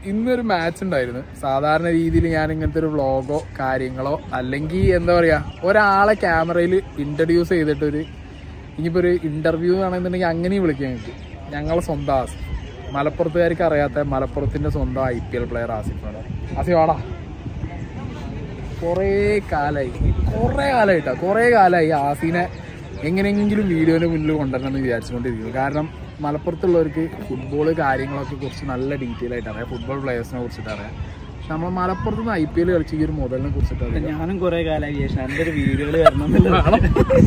ഇന്നൊരു മാച്ച് ഉണ്ടായിരുന്നു സാധാരണ രീതിയിൽ ഞാൻ ഇങ്ങനത്തെ ഒരു വ്ളോഗോ കാര്യങ്ങളോ അല്ലെങ്കിൽ എന്താ പറയാ ഒരാളെ ക്യാമറയിൽ ഇൻട്രൊഡ്യൂസ് ചെയ്തിട്ടൊരു ഇനിയിപ്പോ ഒരു ഇന്റർവ്യൂ ആണെന്നുണ്ടെങ്കിൽ അങ്ങനെയും വിളിക്കാൻ പറ്റും ഞങ്ങളെ സ്വന്തം ആസിഫ് മലപ്പുറത്തുകാർക്ക് അറിയാത്ത മലപ്പുറത്തിന്റെ സ്വന്തം ഐ പി എൽ പ്ലെയർ ആസിഫാണ് ആസിഫ് വാടാ കുറേ കാലമായി കുറേ കാലമായിട്ടാ കുറേ കാലമായി ആസിനെ എങ്ങനെയെങ്കിലും വീഡിയോന്റെ മുന്നിൽ കൊണ്ടുവരണം എന്ന് വിചാരിച്ചുകൊണ്ടിരിക്കുന്നു കാരണം മലപ്പുറത്തുള്ളവർക്ക് ഫുട്ബോൾ കാര്യങ്ങളൊക്കെ കുറിച്ച് നല്ല ഡീറ്റെയിൽ ആയിട്ട് അറിയാം ഫുട്ബോൾ പ്ലേയേഴ്സിനെ കുറിച്ചിട്ട് അറിയാം പക്ഷെ നമ്മൾ മലപ്പുറത്ത് നിന്ന് ഐ പി എൽ കളിച്ച ഈ ഒരു മുതലിനെ കുറിച്ചിട്ട് അറിയാം ഞാനും കുറെ കാലമായി വിചാരിച്ചു എന്റെ ഒരു വീഡിയോകൾ വരണം എന്നുള്ളത്.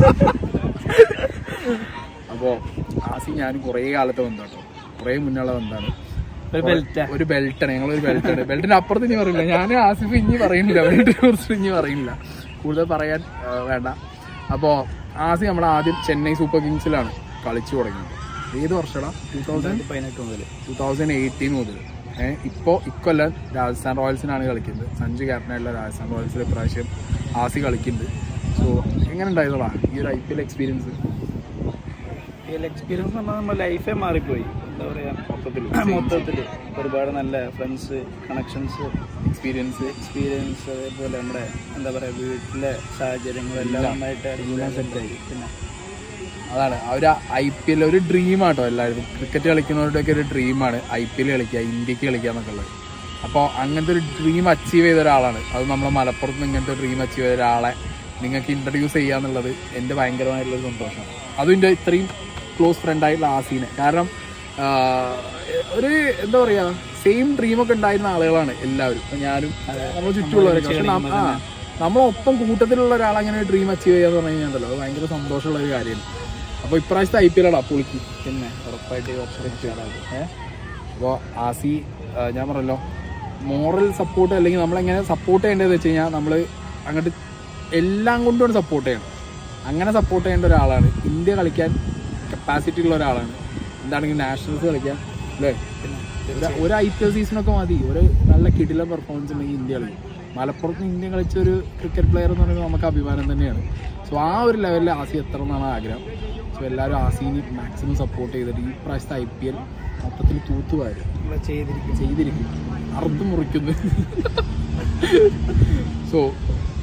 അപ്പോൾ ആസി ഞാനും കുറേ കാലത്തെ ബന്ധം കുറേ മുന്നുള്ള ബന്ധമാണ് ഒരു ബെൽറ്റാ ഒരു ബെൽറ്റാണ് ഞങ്ങളൊരു ബെൽറ്റാണ് ബെൽറ്റിന്റെ അപ്പുറത്ത് ഇനി പറയില്ല ഞാൻ ആസിഫ് ഇനി പറയുന്നില്ല ബെൽറ്റിനെ കുറിച്ച് ഇനി പറയുന്നില്ല കൂടുതൽ പറയാൻ ആ, വേണ്ട അപ്പോൾ ആസി നമ്മുടെ ആദ്യം ചെന്നൈ സൂപ്പർ കിങ്സിലാണ് കളിച്ചു തുടങ്ങിയത് ഏത് വർഷടാ ടൂ തൗസൻഡ് പതിനെട്ട് മുതൽ ടൂ തൗസൻഡ് എയ്റ്റീൻ മുതൽ ഏഹ് ഇപ്പോൾ ഇക്കൊല്ലം രാജസ്ഥാൻ റോയൽസിനാണ് കളിക്കുന്നത് സഞ്ജു ക്യാപ്റ്റനായിട്ടുള്ള രാജസ്ഥാൻ റോയൽസിൽ ഇപ്രാവശ്യം ആസി കളിക്കുന്നുണ്ട് സോ എങ്ങനെ ഉണ്ടായിരുന്നടാ ഈ ഒരു I P L experience experience പറഞ്ഞാൽ നമ്മുടെ ലൈഫേ മാറിപ്പോയി എന്താ പറയാ മൊത്തത്തിൽ മൊത്തത്തിൽ ഒരുപാട് നല്ല ഫ്രണ്ട്സ് കണക്ഷൻസ് എക്സ്പീരിയൻസ് എക്സ്പീരിയൻസ് അതേപോലെ നമ്മുടെ എന്താ പറയാ വീട്ടിലെ സാഹചര്യങ്ങളെല്ലാം നന്നായിട്ട് എല്ലാം set ആയി. പിന്നെ അതാണ് ആ ഒരു ഐ പി എൽ ഒരു ഡ്രീമാട്ടോ എല്ലാവരും ക്രിക്കറ്റ് കളിക്കുന്നവരുടെയൊക്കെ ഒരു ഡ്രീമാണ് ഐ പി എൽ കളിക്കുക ഇന്ത്യക്ക് കളിക്കുക എന്നൊക്കെ ഉള്ളത് അപ്പോൾ അങ്ങനത്തെ ഒരു ഡ്രീം അച്ചീവ് ചെയ്ത ഒരാളാണ് അത് നമ്മുടെ മലപ്പുറത്ത് നിന്ന് ഇങ്ങനത്തെ ഡ്രീം അച്ചീവ് ചെയ്ത ഒരാളെ നിങ്ങൾക്ക് ഇൻട്രൊഡ്യൂസ് ചെയ്യുക എൻ്റെ ഭയങ്കരമായിട്ടുള്ള സന്തോഷമാണ് അതും എൻ്റെ ഇത്രയും ക്ലോസ് ഫ്രണ്ടായിട്ടുള്ള ആസീനെ കാരണം ആ, ഒരു എന്താ പറയുക സെയിം ഡ്രീമൊക്കെ ഉണ്ടായിരുന്ന ആളുകളാണ് എല്ലാവരും ഇപ്പൊ ഞാനും നമ്മൾ ചുറ്റുമുള്ളവരൊക്കെ പക്ഷെ നം- ആ നമ്മളൊപ്പം കൂട്ടത്തിലുള്ള ഒരാൾ അങ്ങനെ ഡ്രീം അച്ചീവ് ചെയ്യാന്ന് പറഞ്ഞു കഴിഞ്ഞാൽ അത് ഭയങ്കര സന്തോഷമുള്ള ഒരു കാര്യമാണ് അപ്പോൾ ഇപ്രാവശ്യത്തെ ഐ പി എല്ലാടാ പൊളിക്ക് പിന്നെ ഉറപ്പായിട്ട് ഈ വർഷം ഉഷാറാകും. അപ്പോൾ ആസി ആ, ഞാൻ പറഞ്ഞല്ലോ മോറൽ സപ്പോർട്ട് അല്ലെങ്കിൽ നമ്മളെങ്ങനെ സപ്പോർട്ട് ചെയ്യേണ്ടതെന്ന് വെച്ച് കഴിഞ്ഞാൽ നമ്മൾ അങ്ങോട്ട് എല്ലാം കൊണ്ടും സപ്പോർട്ട് ചെയ്യണം അങ്ങനെ സപ്പോർട്ട് ചെയ്യേണ്ട ഒരാളാണ് ഇന്ത്യ കളിക്കാൻ കപ്പാസിറ്റി ഉള്ള ഒരാളാണ് എന്താണെങ്കിൽ നാഷണൽസ് കളിക്കാൻ അല്ലേ ഒരു- ഒരു ഐ പി എൽ സീസണൊക്കെ മതി ഒരു നല്ല കിടില പെർഫോമൻസ് ഉണ്ടെങ്കിൽ ഇന്ത്യ കളിക്കും മലപ്പുറത്ത് നിന്ന് ഇന്ത്യ കളിച്ച ഒരു ക്രിക്കറ്റ് പ്ലെയർ എന്ന് പറയുന്നത് നമുക്ക് അഭിമാനം തന്നെയാണ് സോ ആ ഒരു ലെവലിൽ ആസി എത്ര എന്നാണ് ആഗ്രഹം സോ എല്ലാവരും ആസിനെ മാക്സിമം സപ്പോർട്ട് ചെയ്തിട്ട് ഈ പ്രാവശ്യത്തെ ഐ പി എൽ മൊത്തത്തിൽ തൂത്തുവാരും നമ്മള് ചെയ്തിരിക്കും ചെയ്തിരിക്കും അറുത്ത് മുറിക്കുന്നു സോ